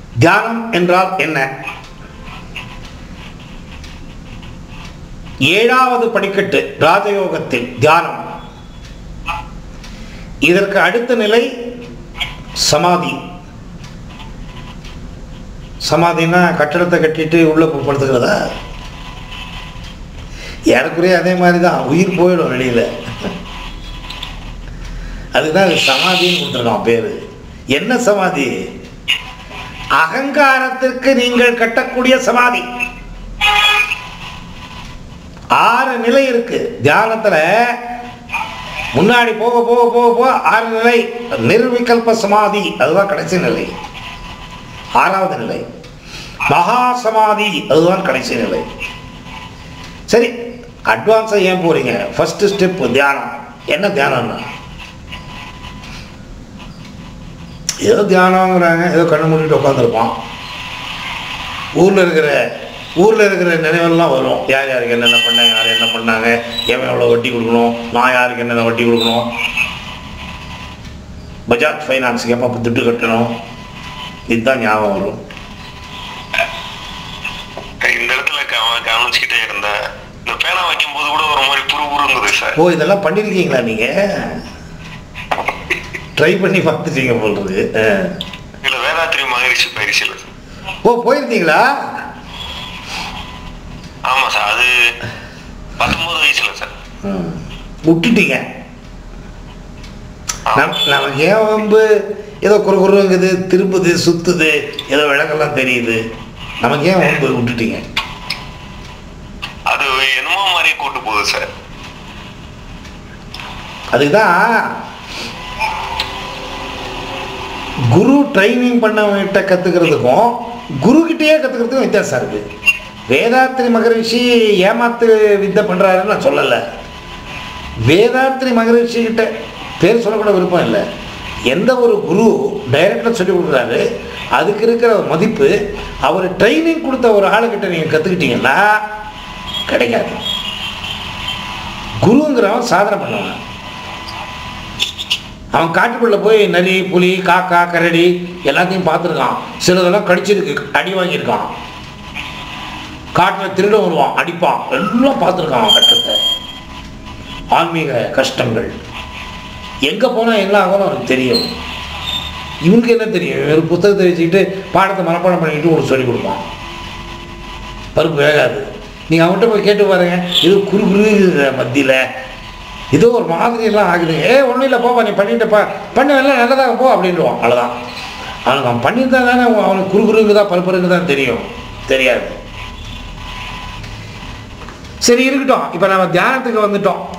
தியானம் என்றால் என்ன ஏழாவது படிக்கட்டு ராஜயோகத்தில் தியானம் இதற்கு அடுத்த நிலை சமாதி சமாதினா கட்டடத்தை கட்டிட்டு உள்ள போய் படுத்துக்கிறதா ஏறக்குறைய அதே மாதிரி தான் உயிர் போயிடும் வெளியில் அதுதான் அது சமாதின்னு கொடுத்துருக்கான் பேர் என்ன சமாதி அகங்காரத்திற்கு நீங்கள் கட்டக்கூடிய சமாதி ஆறு நிலை இருக்கு தியானத்துல முன்னாடி போக போக போக போக ஆறு நிலை நிர்விகல்ப சமாதி அதுதான் கடைசி நிலை ஆறாவது நிலை மகா சமாதி அதுதான் கடைசி நிலை சரி அட்வான்ஸாக ஏன் போறீங்க ஃபர்ஸ்ட் ஸ்டெப் தியானம் என்ன தியானம்னா ஏதோ தியானங்கிறாங்க ஏதோ கண்ணு மூடிட்டு உட்காந்துருப்பான் ஊரில் இருக்கிற ஊரில் இருக்கிற நினைவெல்லாம் வரும் யார் யாருக்கு என்னென்ன பண்ணாங்க யார் என்ன பண்ணாங்க எவன் எவ்வளோ வட்டி கொடுக்கணும் நான் யாருக்கு என்னென்ன வட்டி கொடுக்கணும் பஜாஜ் ஃபைனான்ஸுக்கு எப்போ துட்டு கட்டணும் இதுதான் ஞாபகம் வரும் இந்த இடத்துல கவ- கவனிச்சுக்கிட்டே இருந்தேன் இந்த பேனா வைக்கும் போது கூட ஒரு மாதிரி புரு புருங்குது சார் ஓ இதெல்லாம் பண்ணியிருக்கீங்களா நீங்கள் ட்ரை பண்ணி பார்த்துட்டீங்க போல்றது ஆ. இல்ல வேதாத்திரி மகரிஷி பயிற்சி இல்ல சார் ஓ போயிருந்தீங்களா ஆமா சார் அது பத்தொன்பது வயசுல சார் ம். விட்டுட்டீங்க நம் நமக்கு ஏன் வம்பு ஏதோ குறு குறுங்குது திரும்புது சுத்துது ஏதோ விளக்கெல்லாம் தெரியுது நமக்கு ஏன் வம்பு விட்டுட்டீங்க அது என்னமோ மாதிரி கூட்டு போகுது சார் அதுக்கு தான் குரு ட்ரைனிங் பண்ணவங்கிட்ட கற்றுக்கிறதுக்கும் குருக்கிட்டேயே கற்றுக்கிறதுக்கும் வித்தியாசம் இருக்குது வேதாத்திரி மகரிஷி ஏமாத்து வித்தை பண்ணுறாருன்னு நான் சொல்லலை வேதாத்திரி மகரிஷி கிட்ட பேர் சொல்லக்கூட விருப்பம் இல்லை எந்த ஒரு குரு டைரக்டாக சொல்லி கொடுக்குறாரு அதுக்கு இருக்கிற மதிப்பு அவர் ட்ரைனிங் கொடுத்த ஒரு ஆளுக்கிட்ட நீங்கள் கற்றுக்கிட்டீங்கன்னா கிடைக்காது குருங்கிறவன் சாதனை பண்ணுவான் அவன் காட்டுக்குள்ளே போய் நரி புலி காக்கா கரடி எல்லாத்தையும் பார்த்துருக்கான் சிலதெல்லாம் கடிச்சிருக்கு அடி வாங்கியிருக்கான் காட்டில் திருட வருவான் அடிப்பான் எல்லாம் பார்த்துருக்கான் அவன் கட்டத்தை ஆன்மீக கஷ்டங்கள் எங்கே போனால் என்ன ஆகும்னு அவனுக்கு தெரியும் இவனுக்கு என்ன தெரியும் ஒரு புத்தகத்தை வச்சுக்கிட்டு பாடத்தை மனப்பாடம் பண்ணிக்கிட்டு உனக்கு சொல்லிக் கொடுப்பான் பருப்பு வேகாது நீங்கள் அவன்கிட்ட போய் கேட்டு பாருங்க இது குறு குறு மத்தியில் ஏதோ ஒரு மாதிரி எல்லாம் ஆகுது ஏ ஒன்றும் இல்லை போப்பா நீ பண்ணிட்டுப்பா பண்ண எல்லாம் நல்லதாக போ அப்படின்டுவான் அவ்வளோதான் அவனுக்கு அவன் பண்ணியிருந்தா தானே அவனுக்கு குறு குறுங்குதா பருப்பு தான் தெரியும் தெரியாது சரி இருக்கட்டும் இப்போ நம்ம தியானத்துக்கு வந்துட்டோம்